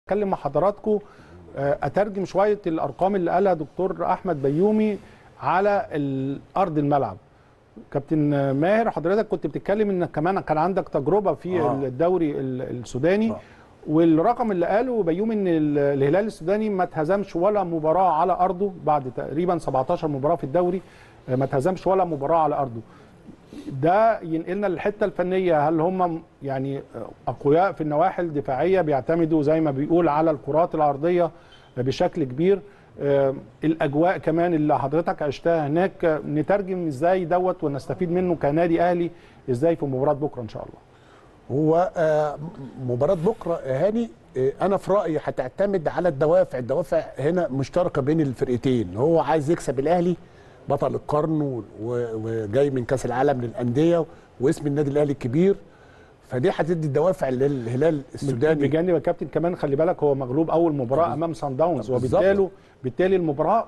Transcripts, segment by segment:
اتكلم مع حضراتكم آه، اترجم شويه الارقام اللي قالها دكتور احمد بيومي على ال- ارض الملعب كابتن ماهر حضرتك كنت بتتكلم ان كمان كان عندك تجربه في آه. الدوري ال- السوداني آه. والرقم اللي قاله بيومي ان ال- الهلال السوداني ما اتهزمش ولا مباراه على ارضه بعد تقريبا 17 مباراه في الدوري آه، ما اتهزمش ولا مباراه على ارضه ده ينقلنا للحته الفنيه هل هم يعني اقوياء في النواحي الدفاعيه بيعتمدوا زي ما بيقول على الكرات العرضيه بشكل كبير آه، الاجواء كمان اللي حضرتك عشتها هناك آه، نترجم ازاي دوت ونستفيد منه كنادي اهلي ازاي في مباراه بكره ان شاء الله هو آه، مباراة بكرة يا هاني آه، أنا في رأيي هتعتمد على الدوافع، الدوافع هنا مشتركة بين الفرقتين، هو عايز يكسب الأهلي بطل القرن و- و- وجاي من كأس العالم للأندية واسم النادي الأهلي الكبير فدي هتدي الدوافع للهلال السوداني بجانب يا كابتن كمان خلي بالك هو مغلوب اول مباراه امام سان داونز بالظبط. وبالتالي بالتالي المباراه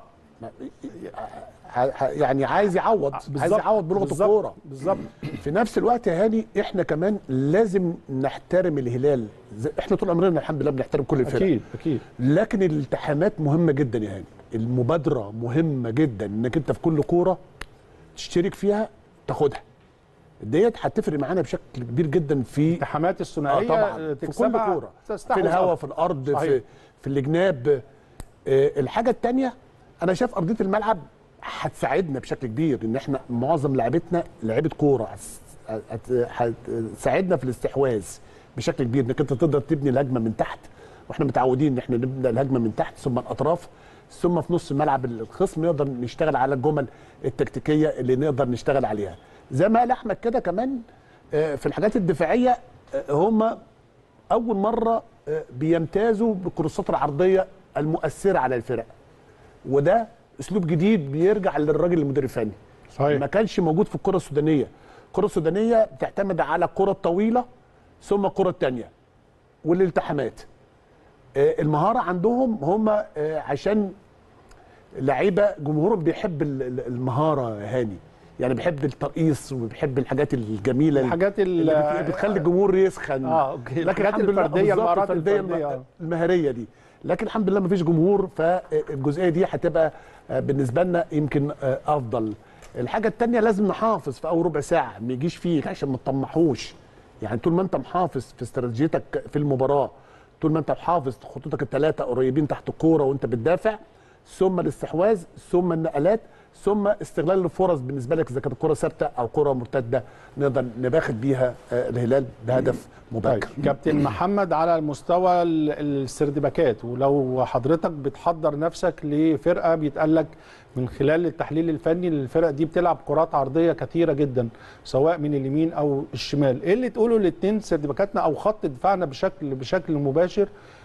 ه- ه- يعني عايز يعوض عايز بالظبط. يعوض بلغة بالظبط. الكورة بالظبط في نفس الوقت يا هاني احنا كمان لازم نحترم الهلال زي- احنا طول عمرنا الحمد لله بنحترم كل الفرق اكيد اكيد لكن الالتحامات مهمه جدا يا هاني المبادره مهمه جدا انك انت في كل كوره تشترك فيها تاخدها ديت هتفرق معانا بشكل كبير جدا في الالتحامات اه الثنائيه طبعا في كل تكسبها كوره في تستحوذ الهواء أكتر. في الارض صحيح. في في الجناب آه، الحاجه الثانيه انا شايف ارضيه الملعب هتساعدنا بشكل كبير ان احنا معظم لعيبتنا لعيبه كوره هتس- هت- هتساعدنا في الاستحواذ بشكل كبير انك انت تقدر تبني الهجمه من تحت واحنا متعودين ان احنا نبدا الهجمه من تحت ثم الاطراف ثم في نص ملعب الخصم نقدر نشتغل على الجمل التكتيكيه اللي نقدر نشتغل عليها زي ما قال احمد كده كمان آه، في الحاجات الدفاعيه آه، هم اول مره آه، بيمتازوا بالكروسات العرضيه المؤثره على الفرق وده اسلوب جديد بيرجع للراجل المدير الفني صحيح. ما كانش موجود في الكره السودانيه الكره السودانيه بتعتمد على الكره الطويله ثم الكره الثانيه والالتحامات آه، المهاره عندهم هم آه، عشان لعيبه جمهورهم بيحب ال- ال- المهاره يا هاني يعني بيحب الترقيص وبيحب الحاجات الجميله الحاجات ال- اللي بت- بتخلي الجمهور يسخن اه اوكي لكن الحاجات الحمد لله الفرديه بالظبط المهارات الفرديه الفرديه الم- آه. المهاريه دي لكن الحمد لله ما فيش جمهور فالجزئيه دي هتبقى آه، بالنسبه لنا يمكن آه، افضل الحاجه الثانيه لازم نحافظ في اول ربع ساعه ما يجيش فيك عشان ما تطمحوش يعني طول ما انت محافظ في استراتيجيتك في المباراه طول ما انت محافظ خطوطك الثلاثه قريبين تحت الكوره وانت بتدافع ثم الاستحواذ ثم النقلات ثم استغلال الفرص بالنسبه لك اذا كانت الكره ثابته او كره مرتده نقدر نباخد بيها آه، الهلال بهدف طيب مبكر كابتن محمد على مستوى ال- السردباكات ولو حضرتك بتحضر نفسك لفرقه بيتقال لك من خلال التحليل الفني للفرق دي بتلعب كرات عرضيه كثيره جدا سواء من اليمين او الشمال ايه اللي تقوله الاثنين سردباكاتنا او خط دفاعنا بشكل بشكل مباشر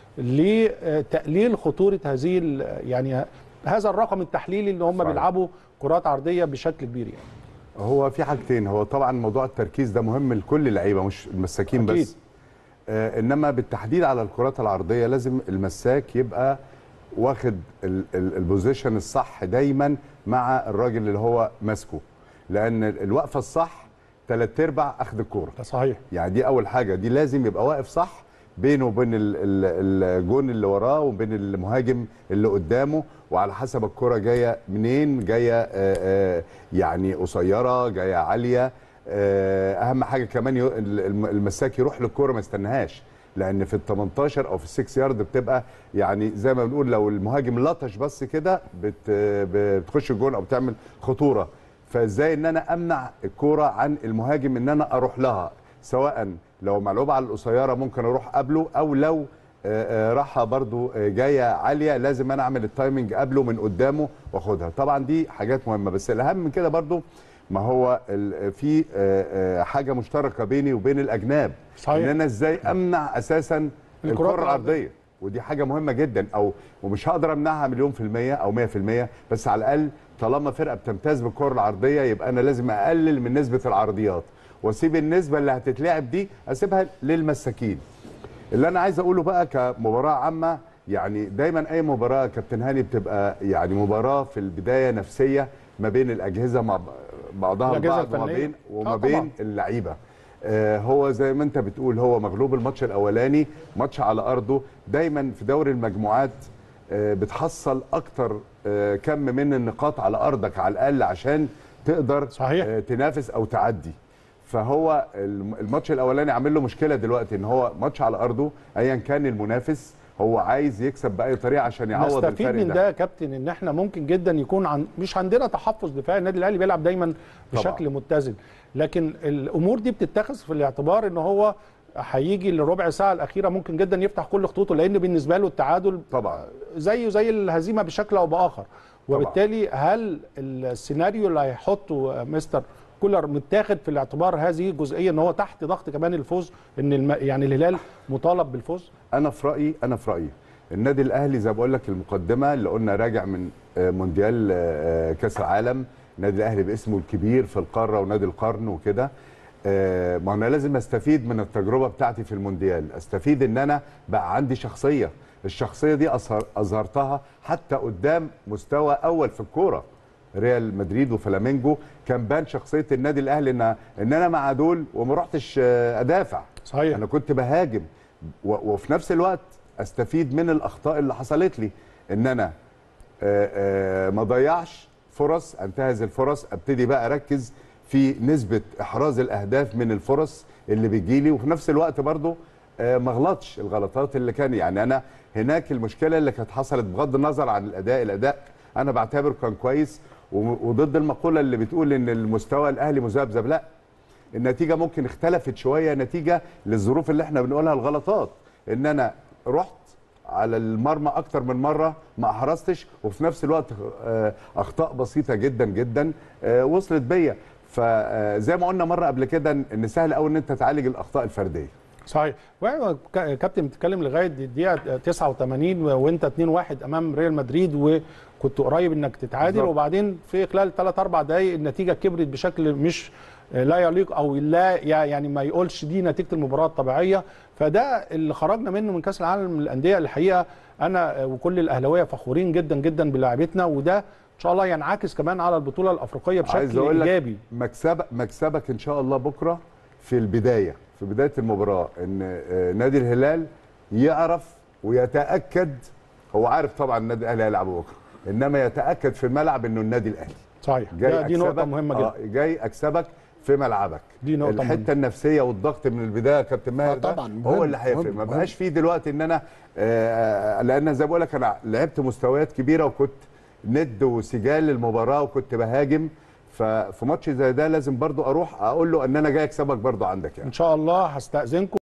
لتقليل خطوره هذه ال- يعني هذا الرقم التحليلي اللي هم صحيح. بيلعبوا كرات عرضيه بشكل كبير يعني هو في حاجتين هو طبعا موضوع التركيز ده مهم لكل اللعيبه مش المساكين أكيد. بس آه انما بالتحديد على الكرات العرضيه لازم المساك يبقى واخد ال- ال- البوزيشن الصح دايما مع الراجل اللي هو ماسكه لان الوقفه الصح ثلاث ارباع اخذ الكوره ده صحيح يعني دي اول حاجه دي لازم يبقى واقف صح بينه وبين ال- ال- الجون اللي وراه وبين المهاجم اللي قدامه وعلى حسب الكره جايه منين جايه آه، آه، يعني قصيره جايه عاليه آه، اهم حاجه كمان يو- الم- المساك يروح للكوره ما يستناهاش لان في ال 18 او في ال 6 يارد بتبقى يعني زي ما بنقول لو المهاجم لطش بس كده بت- بتخش الجون او بتعمل خطوره فازاي ان انا امنع الكوره عن المهاجم ان انا اروح لها سواء لو ملعوبه على القصيره ممكن اروح قبله او لو آه، آه، راحه برضو آه، جايه عاليه لازم انا اعمل التايمنج قبله من قدامه واخدها طبعا دي حاجات مهمه بس الاهم من كده برضو ما هو ال- في آه، آه، حاجه مشتركه بيني وبين الاجناب صحيح. ان انا ازاي امنع اساسا الكرات الكره العرضيه ودي حاجه مهمه جدا او ومش هقدر امنعها مليون في الميه او 100% بس على الاقل طالما فرقه بتمتاز بالكره العرضيه يبقى انا لازم اقلل من نسبه العرضيات واسيب النسبه اللي هتتلعب دي اسيبها للمساكين اللي انا عايز اقوله بقى كمباراه عامه يعني دايما اي مباراه يا كابتن هاني بتبقى يعني مباراه في البدايه نفسيه ما بين الاجهزه مع بعضها الأجهزة البعض وما الفنية. بين وما آه بين طبعاً. اللعيبه آه، هو زي ما انت بتقول هو مغلوب الماتش الاولاني ماتش على ارضه دايما في دوري المجموعات آه، بتحصل اكتر آه، كم من النقاط على ارضك على الاقل عشان تقدر صحيح. آه، تنافس او تعدي فهو الم- الماتش الاولاني عامل له مشكله دلوقتي ان هو ماتش على ارضه ايا كان المنافس هو عايز يكسب باي طريقه عشان يعوض نستفيد الفرق من ده يا كابتن ان احنا ممكن جدا يكون عن مش عندنا تحفظ دفاعي النادي الاهلي بيلعب دايما بشكل طبعا. متزن لكن الامور دي بتتخذ في الاعتبار ان هو هيجي الربع ساعه الاخيره ممكن جدا يفتح كل خطوطه لان بالنسبه له التعادل طبعا زيه زي الهزيمه بشكل او باخر وبالتالي هل السيناريو اللي هيحطه مستر كولر متاخد في الاعتبار هذه الجزئيه ان هو تحت ضغط كمان الفوز ان الم... يعني الهلال مطالب بالفوز انا في رايي انا في رايي النادي الاهلي زي ما بقول لك المقدمه اللي قلنا راجع من آه، مونديال آه، كاس العالم النادي الاهلي باسمه الكبير في القاره ونادي القرن وكده آه، ما انا لازم استفيد من التجربه بتاعتي في المونديال استفيد ان انا بقى عندي شخصيه الشخصيه دي أظهر اظهرتها حتى قدام مستوى اول في الكوره ريال مدريد وفلامينجو كان بان شخصيه النادي الاهلي ان ان انا مع دول وما رحتش آه، ادافع صحيح انا كنت بهاجم و- وفي نفس الوقت استفيد من الاخطاء اللي حصلت لي ان انا آه، آه، ما ضيعش فرص انتهز الفرص ابتدي بقى اركز في نسبه احراز الاهداف من الفرص اللي بتجيلي وفي نفس الوقت برضو آه، ما غلطش الغلطات اللي كان يعني انا هناك المشكله اللي كانت حصلت بغض النظر عن الاداء الاداء انا بعتبره كان كويس و- وضد المقوله اللي بتقول ان المستوى الاهلي مذبذب لا النتيجه ممكن اختلفت شويه نتيجه للظروف اللي احنا بنقولها الغلطات ان انا رحت على المرمى اكتر من مره ما حرستش وفي نفس الوقت آه، اخطاء بسيطه جدا جدا آه، وصلت بيا فزي ما قلنا مره قبل كده ان سهل قوي ان انت تعالج الاخطاء الفرديه صحيح وأيوة كا- كابتن بتتكلم لغايه الدقيقه 89 و- وانت 2-1 امام ريال مدريد وكنت قريب انك تتعادل بالظبط. وبعدين في خلال 3 4 دقائق النتيجه كبرت بشكل مش لا يليق او لا يعني ما يقولش دي نتيجه المباراه الطبيعيه فده اللي خرجنا منه من كاس العالم للانديه الحقيقه انا وكل الاهلاويه فخورين جدا جدا بلاعبتنا وده ان شاء الله ينعكس كمان على البطوله الافريقيه عايز بشكل اقول لك ايجابي مكسبك مكسبك ان شاء الله بكره في البدايه في بدايه المباراه ان آه، نادي الهلال يعرف ويتاكد هو عارف طبعا النادي الاهلي هيلعب بكره انما يتاكد في الملعب انه النادي الاهلي صحيح جاي ده- دي نقطه أكسبك- مهمه جدا آه جاي اكسبك في ملعبك دي نقطة الحته مهمة. النفسيه والضغط من البدايه يا كابتن ماهر آه ده طبعاً، مهم، هو اللي هيفرق مهم، ما مهم. بقاش فيه دلوقتي ان انا آه لان زي ما بقول لك انا لعبت مستويات كبيره وكنت ند وسجال للمباراه وكنت بهاجم ففي ماتش زي ده لازم برضو اروح اقول له ان انا جاي اكسبك برضو عندك يعني ان شاء الله هستاذنكم